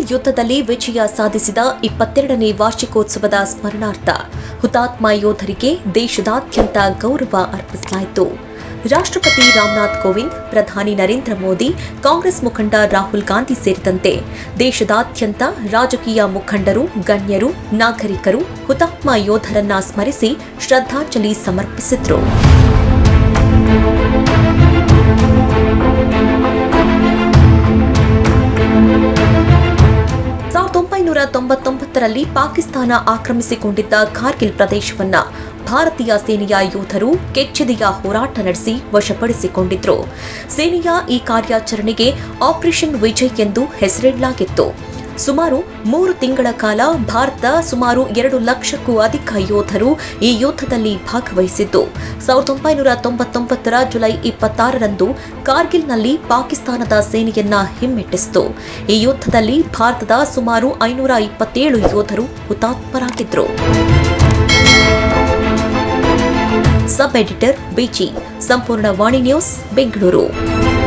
ಯುದ್ಧದಲ್ಲಿ ವಿಜಯ ಸಾಧಿಸಿದ ಇಪ್ಪತ್ತೆರಡನೇ ವಾರ್ಷಿಕೋತ್ಸವದ ಸ್ಮರಣಾರ್ಥ ಹುತಾತ್ಮ ಯೋಧರಿಗೆ ದೇಶದಾದ್ಯಂತ ಗೌರವ ಅರ್ಪಿಸಲಾಯಿತು ರಾಷ್ಟ್ರಪತಿ ರಾಮನಾಥ್ ಕೋವಿಂದ್ ಪ್ರಧಾನಿ ನರೇಂದ್ರ ಮೋದಿ ಕಾಂಗ್ರೆಸ್ ಮುಖಂಡ ರಾಹುಲ್ ಗಾಂಧಿ ಸೇರಿದಂತೆ ದೇಶದಾದ್ಯಂತ ರಾಜಕೀಯ ಮುಖಂಡರು ಗಣ್ಯರು ನಾಗರಿಕರು ಹುತಾತ್ಮ ಯೋಧರನ್ನ ಸ್ಮರಿಸಿ ಶ್ರದ್ಧಾಂಜಲಿ ಸಮರ್ಪಿಸಿದ್ರು ಸಾವಿರದ ಒಂಬೈನೂರ ತೊಂಬತ್ತೊಂಬತ್ತರಲ್ಲಿ ಪಾಕಿಸ್ತಾನ ಆಕ್ರಮಿಸಿಕೊಂಡಿದ್ದ ಕಾರ್ಗಿಲ್ ಪ್ರದೇಶವನ್ನ ಭಾರತೀಯ ಸೇನೆಯ ಯೋಧರು ಕೆಚ್ಚೆದೆಯ ಹೋರಾಟ ನಡೆಸಿ ವಶಪಡಿಸಿಕೊಂಡಿದ್ರು ಸೇನೆಯ ಈ ಕಾರ್ಯಾಚರಣೆಗೆ ಆಪರೇಷನ್ ವಿಜಯ್ ಎಂದು ಹೆಸರಿಡಲಾಗಿತ್ತು ಸುಮಾರು ಮೂರು ತಿಂಗಳ ಕಾಲ ಭಾರತ ಸುಮಾರು ಎರಡು ಲಕ್ಷಕ್ಕೂ ಅಧಿಕ ಯೋಧರು ಈ ಯುದ್ಧದಲ್ಲಿ ಭಾಗವಹಿಸಿದ್ದು ಸಾವಿರದ ಒಂಬೈನೂರ ತೊಂಬತ್ತೊಂಬತ್ತರ ಜುಲೈ ಇಪ್ಪತ್ತಾರರಂದು ಕಾರ್ಗಿಲ್ನಲ್ಲಿ ಪಾಕಿಸ್ತಾನದ ಸೇನೆಯನ್ನ ಹಿಮ್ಮೆಟ್ಟಿಸಿತು ಈ ಯುದ್ಧದಲ್ಲಿ ಭಾರತದ ಸುಮಾರು ಐನೂರ ಇಪ್ಪತ್ತೇಳು ಯೋಧರು ಹುತಾತ್ಮರಾಗಿದ್ರು ಸಬ್ ಎಡಿಟರ್ ಬಿಜಿ ಸಂಪೂರ್ಣ ವಾಣಿ ನ್ಯೂಸ್ ಬೆಂಗಳೂರು